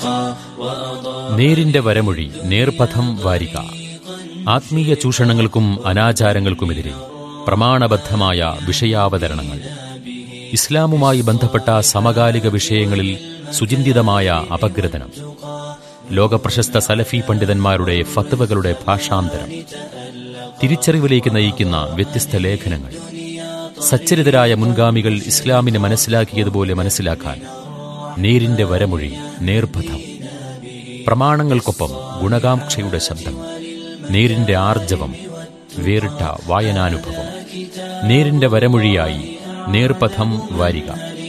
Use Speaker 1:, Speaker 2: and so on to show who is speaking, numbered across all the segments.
Speaker 1: നേരിന്റെ വരമൊഴി നേർപഥം വാരിക ആത്മീയ ചൂഷണങ്ങൾക്കും അനാചാരങ്ങൾക്കുമെതിരെ പ്രമാണബദ്ധമായ വിഷയാവതരണങ്ങൾ ഇസ്ലാമുമായി ബന്ധപ്പെട്ട സമകാലിക വിഷയങ്ങളിൽ സുചിന്തിതമായ അപഗ്രഥനം ലോകപ്രശസ്ത സലഫി പണ്ഡിതന്മാരുടെ ഫത്വകളുടെ ഭാഷാന്തരം തിരിച്ചറിവിലേക്ക് നയിക്കുന്ന വ്യത്യസ്ത ലേഖനങ്ങൾ സച്ചരിതരായ മുൻഗാമികൾ ഇസ്ലാമിനെ മനസ്സിലാക്കിയതുപോലെ മനസ്സിലാക്കാൻ നേരിന്റെ വരമൊഴി നേർപഥം പ്രമാണങ്ങൾക്കൊപ്പം ഗുണകാംക്ഷയുടെ ശബ്ദം നേരിന്റെ ആർജവം വേറിട്ട വായനാനുഭവം നേരിന്റെ വരമൊഴിയായി നേർപഥം വാരിക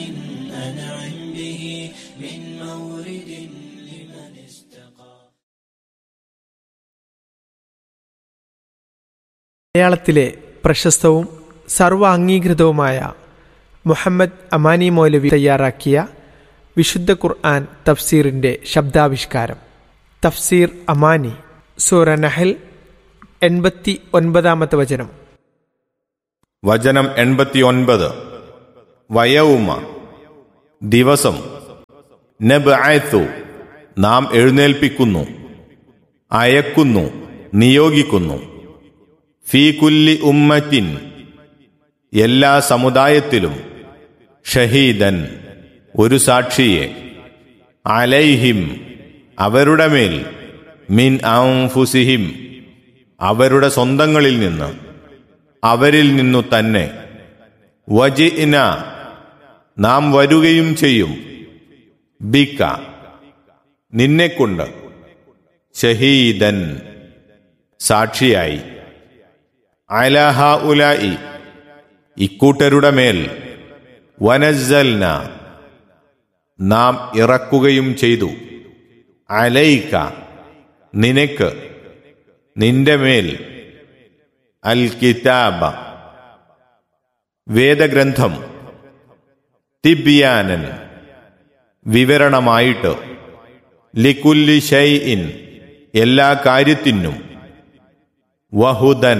Speaker 2: മലയാളത്തിലെ പ്രശസ്തവും സർവ അംഗീകൃതവുമായ മുഹമ്മദ് അമാനി മൗലവി തയ്യാറാക്കിയ വിശുദ്ധ ഖുർആൻ തഫ്സീറിന്റെ ശബ്ദാവിഷ്കാരം തഫ്സീർ അമാനി സൂറ നഹൽ എൺപത്തി ഒൻപതാമത്തെ വചനം
Speaker 3: വചനം എൺപത്തിയൊൻപത് വയവുമ ദിവസം നബ്അത്തു നാം എഴുന്നേൽപ്പിക്കുന്നു അയക്കുന്നു നിയോഗിക്കുന്നു ഫീ കുല്ലി ഉമ്മത്തിൻ എല്ലാ സമുദായത്തിലും ഷഹീദൻ ഒരു സാക്ഷിയെ അലൈഹിം അവരുടെ മേൽ മിൻ ഔഫുസിഹിം അവരുടെ സ്വന്തങ്ങളിൽ നിന്ന് അവരിൽ നിന്നു തന്നെ വജിന നാം വരുകയും ചെയ്യും ബിക്ക നിന്നെക്കൊണ്ട് ഷഹീദൻ സാക്ഷിയായി അലഹ ഉലായി ഇക്കൂട്ടരുടെ മേൽ വനസ്സൽന നാം ഇറക്കുകയും ചെയ്തു അലൈക്ക നിനക്ക് നിന്റെ മേൽ അൽ കിതാബ വേദഗ്രന്ഥം തിബ്യാനൻ വിവരണമായിട്ട് ലിക്കുല്ലി ഷൈഇൻ എല്ലാ കാര്യത്തിനും വഹുദൻ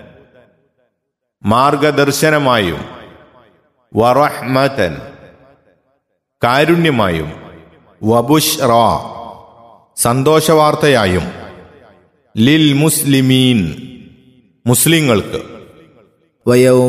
Speaker 3: മാർഗദർശനമായും വറഹ്മതൻ കാരുണ്യമായും വബുഷ്റ സന്തോഷവാർത്തയായും ലിൽ മുസ്ലിമീൻ മുസ്ലിങ്ങൾക്ക്
Speaker 4: ويوم